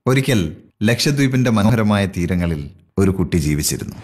ഒരിക്കൽ ലക്ഷദ്വീപിന്റെ മനോഹരമായ തീരങ്ങളിൽ ഒരു കുട്ടി ജീവിച്ചിരുന്നു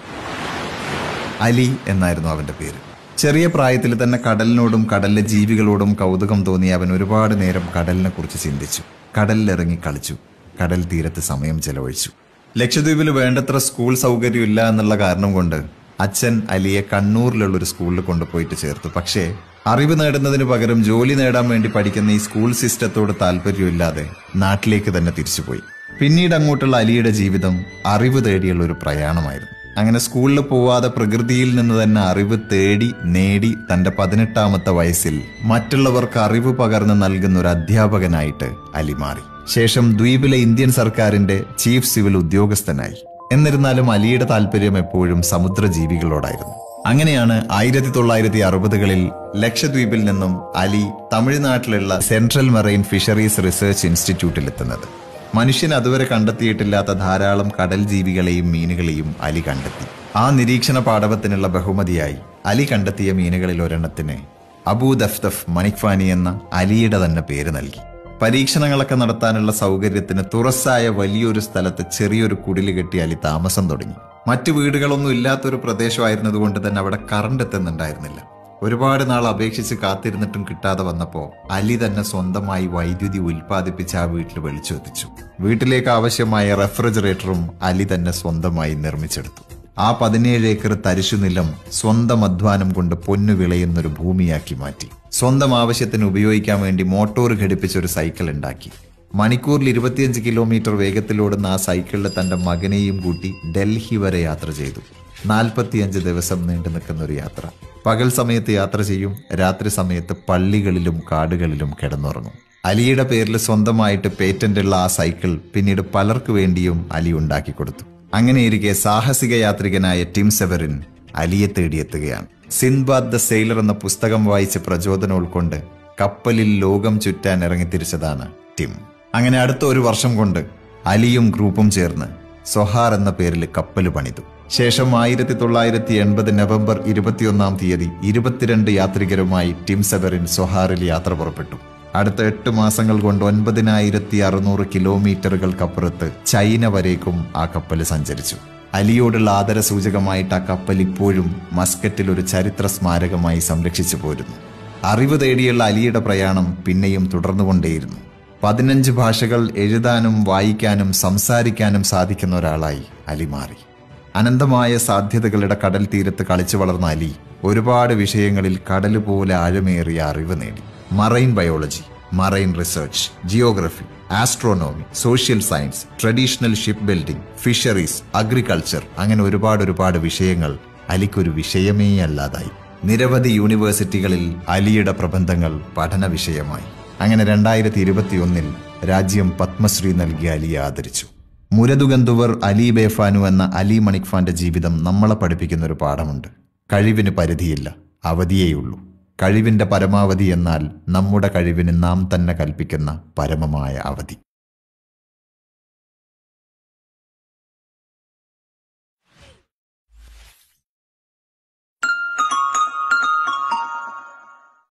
അലി എന്നായിരുന്നു അവന്റെ പേര് ചെറിയ പ്രായത്തിൽ തന്നെ കടലിനോടും കടലിലെ ജീവികളോടും കൗതുകം തോന്നി അവൻ ഒരുപാട് നേരം കടലിനെ കുറിച്ച് ചിന്തിച്ചു കടലിലിറങ്ങി കളിച്ചു കടൽ തീരത്ത് സമയം ചെലവഴിച്ചു ലക്ഷദ്വീപിൽ വേണ്ടത്ര സ്കൂൾ സൗകര്യം ഇല്ല എന്നുള്ള കാരണം കൊണ്ട് അച്ഛൻ അലിയെ കണ്ണൂരിലുള്ള ഒരു സ്കൂളിൽ കൊണ്ടുപോയിട്ട് ചേർത്തു പക്ഷേ അറിവ് നേടുന്നതിന് പകരം ജോലി നേടാൻ വേണ്ടി പഠിക്കുന്ന ഈ സ്കൂൾ സിസ്റ്റത്തോട് താല്പര്യമില്ലാതെ നാട്ടിലേക്ക് തന്നെ തിരിച്ചുപോയി പിന്നീട് അങ്ങോട്ടുള്ള അലിയുടെ ജീവിതം അറിവ് തേടിയുള്ള ഒരു പ്രയാണമായിരുന്നു അങ്ങനെ സ്കൂളിൽ പോവാതെ പ്രകൃതിയിൽ നിന്ന് തന്നെ അറിവ് തേടി നേടി തന്റെ പതിനെട്ടാമത്തെ വയസ്സിൽ മറ്റുള്ളവർക്ക് അറിവ് പകർന്ന് നൽകുന്ന ഒരു അധ്യാപകനായിട്ട് അലി മാറി ശേഷം ദ്വീപിലെ ഇന്ത്യൻ സർക്കാരിന്റെ ചീഫ് സിവിൽ ഉദ്യോഗസ്ഥനായി എന്നിരുന്നാലും അലിയുടെ താല്പര്യം എപ്പോഴും സമുദ്രജീവികളോടായിരുന്നു അങ്ങനെയാണ് ആയിരത്തി തൊള്ളായിരത്തി അറുപതുകളിൽ ലക്ഷദ്വീപിൽ നിന്നും അലി തമിഴ്നാട്ടിലുള്ള സെൻട്രൽ മെറൈൻ ഫിഷറീസ് റിസർച്ച് ഇൻസ്റ്റിറ്റ്യൂട്ടിൽ എത്തുന്നത് മനുഷ്യൻ അതുവരെ കണ്ടെത്തിയിട്ടില്ലാത്ത ധാരാളം കടൽ ജീവികളെയും മീനുകളെയും അലി കണ്ടെത്തി ആ നിരീക്ഷണ പാടവത്തിനുള്ള ബഹുമതിയായി അലി കണ്ടെത്തിയ മീനുകളിൽ ഒരെണ്ണത്തിന് അബൂ ദഫ്തഫ് മണിക്ഫാനി എന്ന അലിയുടെ തന്നെ പേര് നൽകി പരീക്ഷണങ്ങളൊക്കെ നടത്താനുള്ള സൗകര്യത്തിന് തുറസായ വലിയൊരു സ്ഥലത്ത് ചെറിയൊരു കുടില് കെട്ടി അലി താമസം തുടങ്ങി മറ്റു വീടുകളൊന്നും ഇല്ലാത്തൊരു പ്രദേശമായിരുന്നതുകൊണ്ട് തന്നെ അവിടെ കറണ്ട് എത്തുന്നുണ്ടായിരുന്നില്ല ഒരുപാട് നാൾ അപേക്ഷിച്ച് കാത്തിരുന്നിട്ടും കിട്ടാതെ വന്നപ്പോൾ അലി തന്നെ സ്വന്തമായി വൈദ്യുതി ഉൽപ്പാദിപ്പിച്ച് ആ വീട്ടിൽ വെളിച്ചു എത്തിച്ചു വീട്ടിലേക്ക് ആവശ്യമായ റെഫ്രിജറേറ്ററും അലി തന്നെ സ്വന്തമായി നിർമ്മിച്ചെടുത്തു ആ പതിനേഴ് ഏക്കർ തരിശു നിലം സ്വന്തം അധ്വാനം കൊണ്ട് പൊന്നു വിളയുന്നൊരു ഭൂമിയാക്കി മാറ്റി സ്വന്തം ആവശ്യത്തിന് ഉപയോഗിക്കാൻ വേണ്ടി മോട്ടോർ ഘടിപ്പിച്ച ഒരു സൈക്കിൾ ഉണ്ടാക്കി മണിക്കൂറിൽ ഇരുപത്തിയഞ്ച് കിലോമീറ്റർ വേഗത്തിലോടുന്ന ആ സൈക്കിളിൽ തന്റെ മകനെയും കൂട്ടി ഡൽഹി വരെ യാത്ര ചെയ്തു നാൽപ്പത്തിയഞ്ച് ദിവസം നീണ്ടു നിൽക്കുന്ന ഒരു യാത്ര പകൽ സമയത്ത് യാത്ര ചെയ്യും രാത്രി സമയത്ത് പള്ളികളിലും കാടുകളിലും കിടന്നുറങ്ങും അലിയുടെ പേരിൽ സ്വന്തമായിട്ട് പേറ്റന്റ് ഉള്ള ആ സൈക്കിൾ പിന്നീട് പലർക്കു വേണ്ടിയും അലി ഉണ്ടാക്കി കൊടുത്തു അങ്ങനെയിരിക്കെ സാഹസിക യാത്രികനായ ടിം സെവറിൻ അലിയെ തേടിയെത്തുകയാണ് സിൻബാദ് ദ സെയിലർ എന്ന പുസ്തകം വായിച്ച് പ്രചോദനം ഉൾക്കൊണ്ട് കപ്പലിൽ ലോകം ചുറ്റാൻ ഇറങ്ങിത്തിരിച്ചതാണ് ടിം അങ്ങനെ അടുത്ത ഒരു വർഷം കൊണ്ട് അലിയും ഗ്രൂപ്പും ചേർന്ന് സൊഹാർ എന്ന പേരിൽ കപ്പൽ പണിതു ശേഷം ആയിരത്തി തൊള്ളായിരത്തി എൺപത് നവംബർ ഇരുപത്തിയൊന്നാം തീയതി ഇരുപത്തിരണ്ട് യാത്രികരുമായി ടിം സെബറിൻ സൊഹാറിൽ യാത്ര പുറപ്പെട്ടു അടുത്ത എട്ട് മാസങ്ങൾ കൊണ്ട് ഒൻപതിനായിരത്തി അറുന്നൂറ് കിലോമീറ്ററുകൾക്കപ്പുറത്ത് ചൈന വരേക്കും ആ കപ്പൽ സഞ്ചരിച്ചു അലിയോടുള്ള ആദരസൂചകമായിട്ട് ആ കപ്പൽ ഇപ്പോഴും മസ്കറ്റിൽ ഒരു ചരിത്ര സ്മാരകമായി സംരക്ഷിച്ചു പോരുന്നു അറിവ് തേടിയുള്ള അലിയുടെ പ്രയാണം പിന്നെയും തുടർന്നുകൊണ്ടേയിരുന്നു പതിനഞ്ച് ഭാഷകൾ എഴുതാനും വായിക്കാനും സംസാരിക്കാനും സാധിക്കുന്ന ഒരാളായി അലി മാറി അനന്തമായ സാധ്യതകളുടെ കടൽ തീരത്ത് കളിച്ചു വളർന്ന അലി ഒരുപാട് വിഷയങ്ങളിൽ കടൽ പോലെ ആഴമേറിയ അറിവ് നേടി marine biology marine research geography astronomy social science traditional ship building fisheries agriculture അങ്ങനെ ഒരുപാട് ഒരുപാട് വിഷയങ്ങൾ അലിക്കൊരു വിഷയമേ അല്ലാതായി നിരവധി യൂണിവേഴ്സിറ്റികളിൽ അലിയുടെ പ്രബന്ധങ്ങൾ പഠന വിഷയമായി അങ്ങനെ രണ്ടായിരത്തി ഇരുപത്തിയൊന്നിൽ രാജ്യം പത്മശ്രീ നൽകി അലിയെ ആദരിച്ചു മുരതുഗന്ധുവർ അലി ബേഫാനു എന്ന അലി മണിക്ഫാന്റെ ജീവിതം നമ്മളെ പഠിപ്പിക്കുന്ന ഒരു പാഠമുണ്ട് കഴിവിന് പരിധിയില്ല അവധിയേയുള്ളൂ കഴിവിന്റെ പരമാവധി എന്നാൽ നമ്മുടെ കഴിവിന് നാം തന്നെ കൽപ്പിക്കുന്ന പരമമായ അവധി